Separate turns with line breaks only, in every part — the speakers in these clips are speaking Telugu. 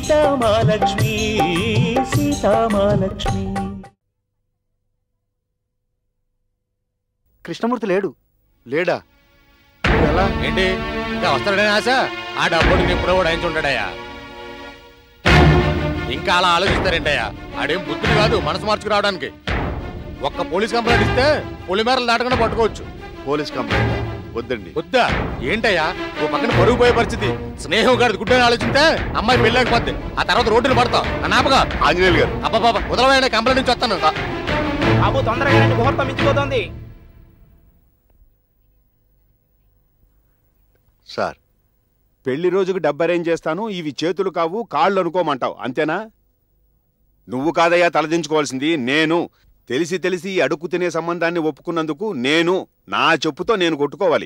సీతామాలక్ష్మి సీతామాలక్ష్మి
కృష్ణమూర్తి లేడు
లేడా ఎలా
ఏంటి ఇంకా వస్తాడని ఆశ ఆ డబ్బుని ఎప్పుడో కూడా ఆయన ఉంటాడయ్యా ఇంకా అలా ఆలోచిస్తారేంటయ్యా ఆడేం బుద్ధుడు కాదు మనసు మార్చుకు రావడానికి ఒక్క పోలీస్ కంప్లైంట్ ఇస్తే పొలిమేరలు దాటకుండా పట్టుకోవచ్చు
పోలీస్ కంప్లైంట్ వద్దండి
వద్దా ఏంటయ్యా ఓ పక్కన పరుగు పోయే పరిస్థితి స్నేహం గారి గుడ్డని ఆలోచిస్తే అమ్మాయి పెళ్ళకపోతే ఆ తర్వాత రోడ్డులు పడతాం అన్నాపగా
ఆంజనేయులు గారు
అబ్బాబా వదలమైన కంప్లైంట్ నుంచి వస్తాను
బాబు తొందరగా రండి, ముహూర్తం మించిపోతుంది
సార్
పెళ్లి రోజుకి డబ్బు అరేంజ్ చేస్తాను ఇవి చేతులు కావు కాళ్ళు అనుకోమంటావు అంతేనా నువ్వు కాదయ్యా తలదించుకోవాల్సింది నేను తెలిసి తెలిసి ఈ అడుక్కు తినే సంబంధాన్ని ఒప్పుకున్నందుకు నేను నా చెప్పుతో నేను కొట్టుకోవాలి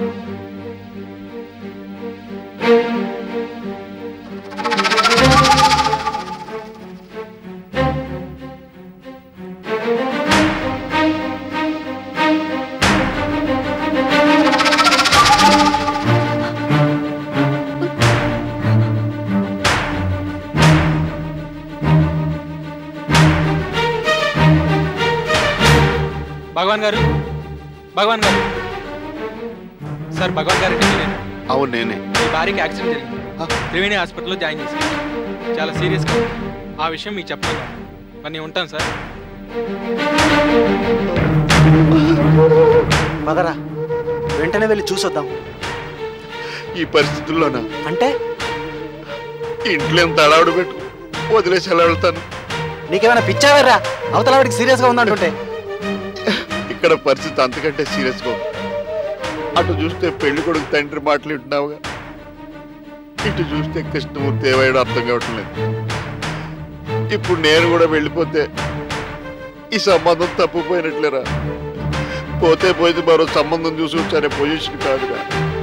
భగవాన్ గారు భగవాన్ గారు సార్ భగవాన్ గారు అంటే నేనే.
అవును నేనే
మీ భార్యకి యాక్సిడెంట్ జరిగింది త్రివేణి హాస్పిటల్లో జాయిన్ చేశాను చాలా సీరియస్గా ఉంది. ఆ విషయం మీకు చెప్పాలి మరి నేను ఉంటాను సార్
పదరా వెంటనే వెళ్ళి చూసొద్దాం
ఈ పరిస్థితుల్లోనా
అంటే
ఇంట్లో ఎంత అలవాటు పెట్టు వదిలేసి ఎలా వెళ్తాను
నీకేమైనా పిచ్చావర్రా అవతల వాడికి సీరియస్గా ఉందంటుంటే
ఇక్కడ పరిస్థితి అంతకంటే సీరియస్గా ఉంది అటు చూస్తే పెళ్లి కొడుకు తండ్రి మాటలు వింటున్నావుగా ఇటు చూస్తే కృష్ణమూర్తి ఏమైనా అర్థం కావటం లేదు ఇప్పుడు నేను కూడా వెళ్ళిపోతే ఈ సంబంధం తప్పిపోయినట్లేరా పోతే పోయింది మరో సంబంధం చూసి వచ్చానే పొజిషన్ కాదురా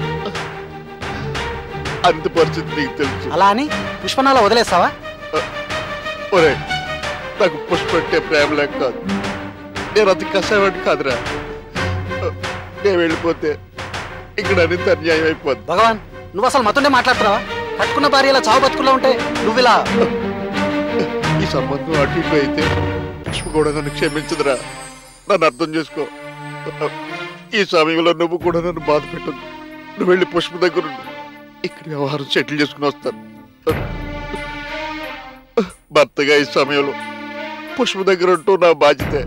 అంత పరిస్థితి నీకు తెలుసు
అలా అని పుష్పనాలో వదిలేస్తావా
ఒరే నాకు పుష్ప అంటే ప్రేమ లేక కాదు నేను అతి కష్టపడి కాదురా నేను వెళ్ళిపోతే ఇక్కడ అనిత అన్యాయం అయిపోద్ది
భగవాన్ నువ్వు అసలు మతుండే మాట్లాడుతున్నావా కట్టుకున్న భార్య ఇలా చావు బతుకుల్లో ఉంటే నువ్వు ఇలా
ఈ సంబంధం అటు ఇటు అయితే పుష్ప కూడా నన్ను క్షమించదురా నన్ను అర్థం చేసుకో ఈ సమయంలో నువ్వు కూడా నన్ను బాధ పెట్టదు నువ్వు వెళ్ళి పుష్ప దగ్గర ఉండు. ఇక్కడ వ్యవహారం సెటిల్ చేసుకుని వస్తాను భర్తగా ఈ సమయంలో పుష్ప దగ్గర ఉంటూ నా బాధ్యతే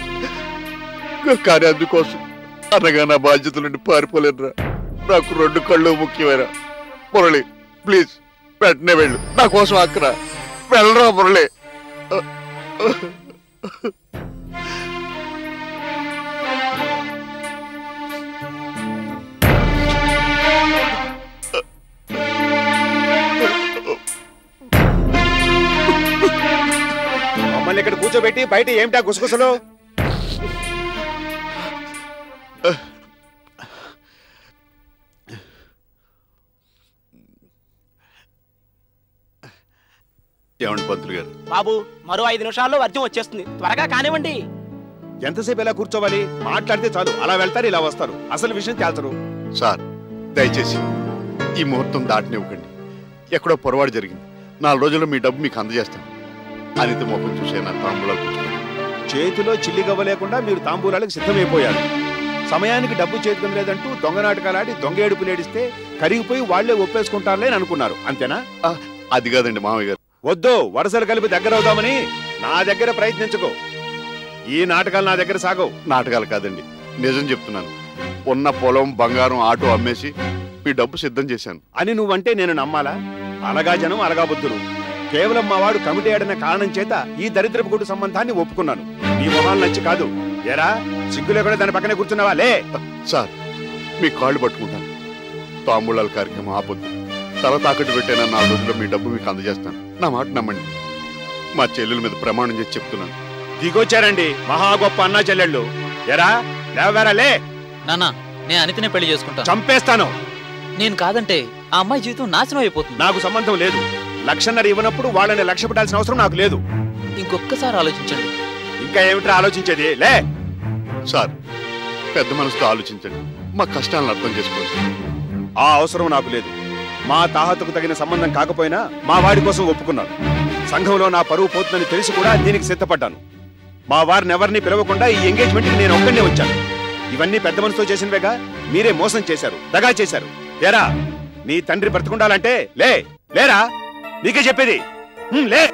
కానీ అందుకోసం అనగా నా బాధ్యత నుండి పారిపోలేనురా నాకు రెండు కళ్ళు ముఖ్యమైన మురళి ప్లీజ్ వెంటనే వెళ్ళు నా కోసం అక్కరా వెళ్ళరా మురళి
మమ్మల్ని ఇక్కడ కూర్చోబెట్టి బయట ఏమిటా గుసగుసలు
ఏమండి పంతులు గారు
బాబు మరో ఐదు నిమిషాల్లో వర్జం వచ్చేస్తుంది త్వరగా కానివ్వండి
ఎంతసేపు ఎలా కూర్చోవాలి మాట్లాడితే చాలు అలా వెళ్తారు ఇలా వస్తారు అసలు విషయం తేల్చరు
సార్ దయచేసి ఈ ముహూర్తం దాటనివ్వకండి ఎక్కడో పొరపాటు జరిగింది నాలుగు రోజుల్లో మీ డబ్బు మీకు అందజేస్తాను అనిత మొహం చూసే నా తాంబూలాలు పుచ్చుకోండి.
చేతిలో చిల్లిగవ్వ లేకుండా మీరు తాంబూలాలకు సిద్ధమైపోయారు సమయానికి డబ్బు చేతికి లేదంటూ దొంగ నాటకాలాడి దొంగ ఏడుపులు ఏడిస్తే కరిగిపోయి వాళ్లే ఒప్పేసుకుంటారులే అని అనుకున్నారు అంతేనా
అది కాదండి మామయ్య గారు
వద్దు వరుసలు కలిపి దగ్గర అవుదామని నా దగ్గర ప్రయత్నించుకో ఈ నాటకాలు నా దగ్గర సాగవు
నాటకాలు కాదండి నిజం చెప్తున్నాను ఉన్న పొలం బంగారం ఆటో అమ్మేసి మీ డబ్బు సిద్ధం చేశాను
అని నువ్వంటే నేను నమ్మాలా అలగా జనం అలగా బుద్ధులు కేవలం మా వాడు కమిటీ ఆడిన కారణం చేత ఈ దరిద్రపు గుడి సంబంధాన్ని ఒప్పుకున్నాను నీ మొహాలు నచ్చి కాదు ఎరా సిగ్గు లేకుండా దాని పక్కనే కూర్చున్నావా లే
సార్ మీ కాళ్ళు పట్టుకుంటాను తాంబూలాల కార్యక్రమం ఆపొద్దు తల తాకట్టు పెట్టాను నాలుగు రోజుల్లో మీ డబ్బు మీకు అందజేస్తాను నా మాట నమ్మండి మా చెల్లెల మీద ప్రమాణం చేసి చెప్తున్నాను
దిగొచ్చారండి మహా గొప్ప అన్నా చెల్లెళ్ళు ఎరా లేవరా లే
నాన్న నేను అనితనే పెళ్లి చేసుకుంటాను
చంపేస్తాను
నేను కాదంటే ఆ అమ్మాయి జీవితం నాశనం అయిపోతుంది
నాకు సంబంధం లేదు లక్షన్నర ఇవ్వనప్పుడు వాళ్ళని లక్ష్య పెట్టాల్సిన అవసరం నాకు లేదు
ఇంకొక్కసారి ఆలోచించండి
ఇంకా ఏమిట్రా ఆలోచించేది లే
సార్ పెద్ద మనసుతో ఆలోచించండి మా కష్టాలను అర్థం చేసుకోండి
ఆ అవసరం నాకు లేదు మా తాహతకు తగిన సంబంధం కాకపోయినా మా వాడి కోసం ఒప్పుకున్నాను సంఘంలో నా పరువు పోతుందని తెలిసి కూడా దీనికి సిద్ధపడ్డాను మా వారిని ఎవరిని పిలవకుండా ఈ ఎంగేజ్మెంట్కి నేను ఒక్కడే వచ్చాను ఇవన్నీ పెద్ద మనసుతో చేసినవేగా మీరే మోసం చేశారు దగా చేశారు లేరా నీ తండ్రి బ్రతుకుండాలంటే లే లేరా నీకే చెప్పేది హ్మ్, లే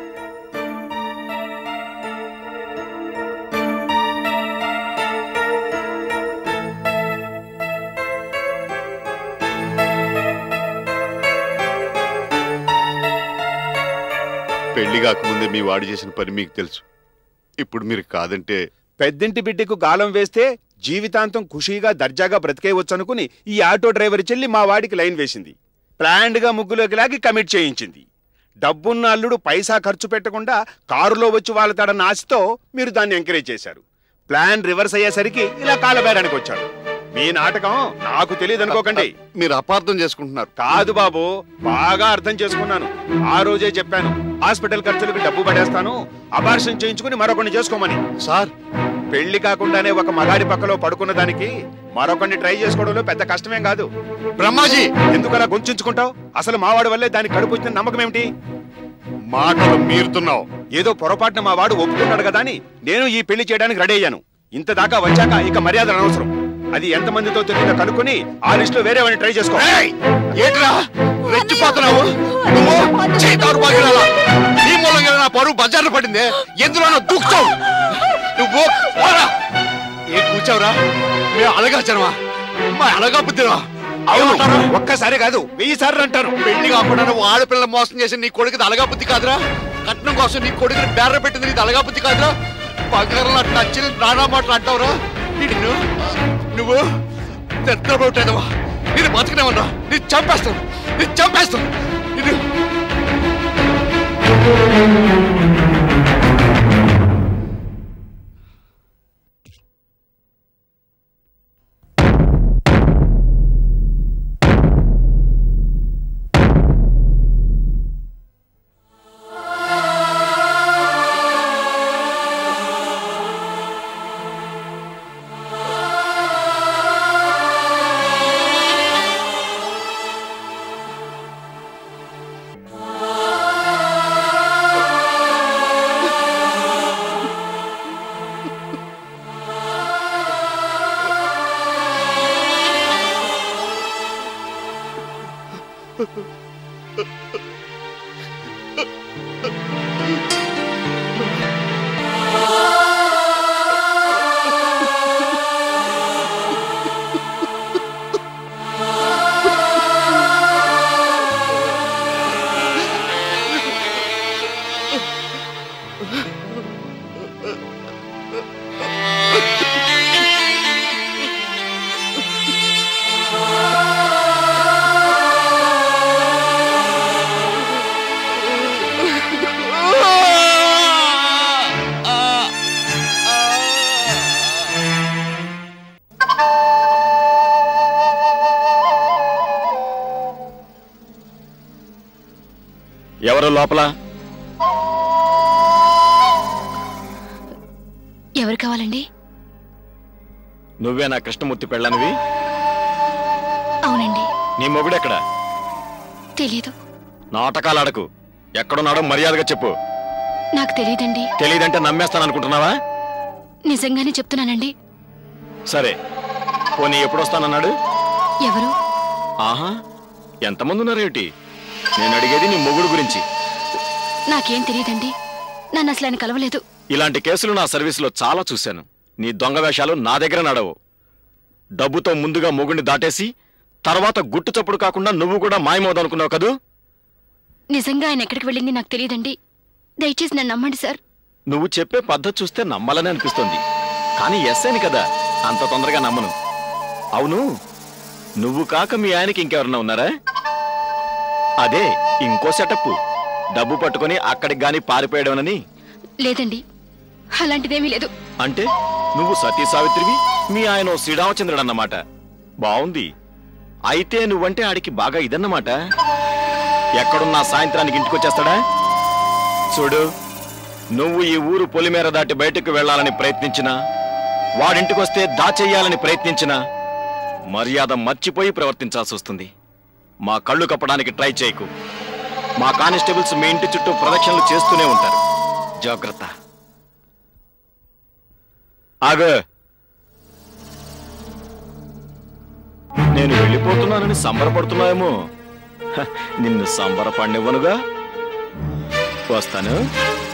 పెళ్లి కాకముందే మీ వాడు చేసిన పని మీకు తెలుసు ఇప్పుడు మీరు కాదంటే
పెద్దింటి బిడ్డకు గాలం వేస్తే జీవితాంతం ఖుషీగా దర్జాగా బ్రతికేయవచ్చు అనుకుని ఈ ఆటో డ్రైవర్ చెల్లి మా వాడికి లైన్ వేసింది ప్లాండ్ గా ముగ్గులోకి లాగి కమిట్ చేయించింది డబ్బున్న అల్లుడు పైసా ఖర్చు పెట్టకుండా కారులో వచ్చి వాళ్ళతాడన్న ఆశతో మీరు దాన్ని ఎంకరేజ్ చేశారు ప్లాన్ రివర్స్ అయ్యేసరికి ఇలా కాలబేరానికి వచ్చాడు మీ నాటకం నాకు తెలియదు అనుకోకండి
మీరు అపార్థం చేసుకుంటున్నారు
కాదు బాబు బాగా అర్థం చేసుకున్నాను ఆ రోజే చెప్పాను హాస్పిటల్ ఖర్చులకు డబ్బు పడేస్తాను అబార్షన్ చేయించుకుని మరొకరిని చేసుకోమని
సార్
పెళ్లి కాకుండానే ఒక మగాడి పక్కలో పడుకున్న దానికి మరొకరిని ట్రై చేసుకోవడంలో పెద్ద కష్టమేం కాదు
బ్రహ్మాజీ
ఎందుకు అలా గొంచుంచుకుంటావు అసలు మావాడి వల్లే దానికి కడుపు వచ్చిన నమ్మకం ఏమిటి
మాటలు మీరుతున్నావు
ఏదో పొరపాటున మా వాడు ఒప్పుకున్నాడు కదా అని నేను ఈ పెళ్లి చేయడానికి రెడీ అయ్యాను ఇంత దాకా వచ్చాక ఇక మర్యాద అనవసరం అది ఎంతమందితో తెలియదో కనుక్కొని ఆ లిస్ట్ లో వేరే వాడిని ట్రై చేసుకో
ఏయ్! ఏంట్రా రెచ్చిపోతున్నావు నువ్వు చేతారు బాగిరాలా నీ మూలంగా నా పరువు బజార్లో పడింది ఎందులోనో దూకుతావు నువ్వు పోరా ఏ కూర్చావురా మేము అలగాచనమా మా అలగా బుద్ధిరా
అవును ఒక్కసారి కాదు వెయ్యి సార్లు అంటాను
పెళ్లి కాకుండా నువ్వు ఆడపిల్ల మోసం చేసి నీ కొడుకుది అలగా బుద్ధి కాదురా కట్నం కోసం నీ కొడుకుని బేర్ర పెట్టింది నీది అలగా బుద్ధి కాదురా బంగారం అట్లా నచ్చిన నానా మాటలు అంటావురా నిన్ను నువ్వు నిద్రపోటేదవా నేను బతకనేమన్నా నేను చంపేస్తాను నేను చంపేస్తాను నిన్ను
ఎవరు లోపల
ఎవరు కావాలండి
నువ్వే నా కృష్ణమూర్తి పెళ్ళనివి
అవునండి
నీ మొగుడెక్కడ
తెలీదు
నాటకాలాడకు ఎక్కడున్నాడో మర్యాదగా చెప్పు
నాకు తెలియదండి
తెలియదంటే నమ్మేస్తాను అనుకుంటున్నావా
నిజంగానే చెప్తున్నానండి
సరే పోనీ ఎప్పుడు వస్తానన్నాడు
ఎవరు
ఆహా ఎంతమంది ఉన్నారేమిటి నేను అడిగేది నీ మొగుడు గురించి
నాకేం తెలియదండి నన్ను అసలు ఆయన కలవలేదు
ఇలాంటి కేసులు నా సర్వీసులో చాలా చూశాను నీ దొంగ వేషాలు నా దగ్గర నడవు డబ్బుతో ముందుగా మొగుడిని దాటేసి తర్వాత గుట్టు చప్పుడు కాకుండా నువ్వు కూడా మాయమవుదనుకున్నావు కదూ
నిజంగా ఆయన ఎక్కడికి వెళ్ళింది నాకు తెలియదండి దయచేసి నన్ను నమ్మండి సార్
నువ్వు చెప్పే పద్ధతి చూస్తే నమ్మాలని అనిపిస్తుంది కానీ ఎస్ఐని కదా అంత తొందరగా నమ్మను అవును నువ్వు కాక మీ ఆయనకి ఇంకెవరన్నా ఉన్నారా అదే ఇంకో సెటప్ డబ్బు పట్టుకొని అక్కడికి గాని పారిపోయడమనని
లేదండి అలాంటిదేమీ లేదు
అంటే నువ్వు సతీ సావిత్రివి మీ ఆయన ఓ శ్రీరామచంద్రుడు అన్నమాట బావుంది అయితే నువ్వంటే ఆడికి బాగా ఇదన్నమాట ఎక్కడున్నా సాయంత్రానికి ఇంటికొచ్చేస్తాడా చూడు నువ్వు ఈ ఊరు పొలిమేర దాటి బయటకు వెళ్ళాలని ప్రయత్నించినా వాడింటికొస్తే దాచెయ్యాలని ప్రయత్నించినా మర్యాద మర్చిపోయి ప్రవర్తించాల్సి వస్తుంది మా కళ్ళు కప్పడానికి ట్రై చేయకు మా కానిస్టేబుల్స్ మీ ఇంటి చుట్టూ ప్రదక్షిణలు చేస్తూనే ఉంటారు జాగ్రత్త ఆగు నేను వెళ్ళిపోతున్నానని సంబరపడుతున్నాయేమో హ, నిన్ను సంబరపడినివ్వనుగా వస్తాను